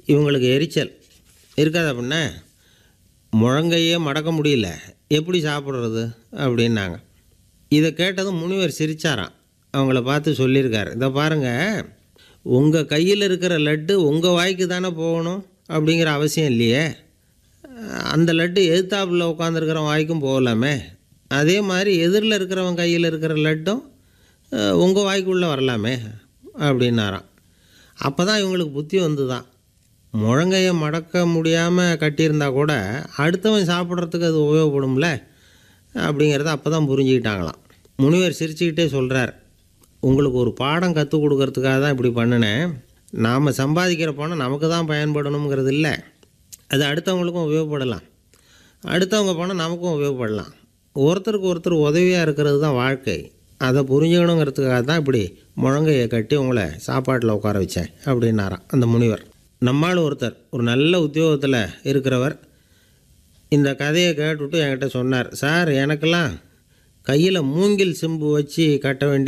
இவங்களுக்கு எரிச்சல் இருக்காது அப்படின்னா முழங்கையே மடக்க முடியல எப்படி சாப்பிட்றது அப்படின்னாங்க இதை கேட்டதும் முனிவர் சிரிச்சாராம் அவங்கள பார்த்து சொல்லியிருக்காரு இதை பாருங்கள் உங்கள் கையில் இருக்கிற லட்டு உங்கள் வாய்க்கு தானே போகணும் அப்படிங்கிற அவசியம் இல்லையே அந்த லட்டு எதிர்த்தாப்புல உட்காந்துருக்கிற வாய்க்கும் போகலாமே அதே மாதிரி எதிரில் இருக்கிறவன் கையில் இருக்கிற லட்டும் உங்கள் வாய்க்குள்ளே வரலாமே அப்படின்னாராம் அப்போ தான் இவங்களுக்கு புத்தி வந்து தான் முழங்கையை மடக்க முடியாமல் கட்டியிருந்தா கூட அடுத்தவன் சாப்பிட்றதுக்கு அது உபயோகப்படும்ல அப்படிங்கிறத அப்போ தான் புரிஞ்சுக்கிட்டாங்களாம் முனிவர் சிரிச்சுக்கிட்டே சொல்கிறார் உங்களுக்கு ஒரு பாடம் கற்றுக் கொடுக்கறதுக்காக தான் இப்படி பண்ணினேன் நாம் சம்பாதிக்கிற பணம் நமக்கு தான் பயன்படணுங்கிறது இல்லை அது அடுத்தவங்களுக்கும் உபயோகப்படலாம் அடுத்தவங்க பணம் நமக்கும் உபயோகப்படலாம் ஒருத்தருக்கு ஒருத்தர் உதவியாக இருக்கிறது தான் வாழ்க்கை அதை புரிஞ்சுக்கணுங்கிறதுக்காக தான் இப்படி முழங்கையை கட்டி உங்களை சாப்பாட்டில் உட்கார வச்சேன் அப்படின்னாராம் அந்த முனிவர் நம்மால் ஒருத்தர் ஒரு நல்ல உத்தியோகத்தில் இருக்கிறவர் இந்த கதையை கேட்டுவிட்டு என்கிட்ட சொன்னார் சார் எனக்கெல்லாம் கையில் மூங்கில் சிம்பு வச்சு கட்ட வேண்டிய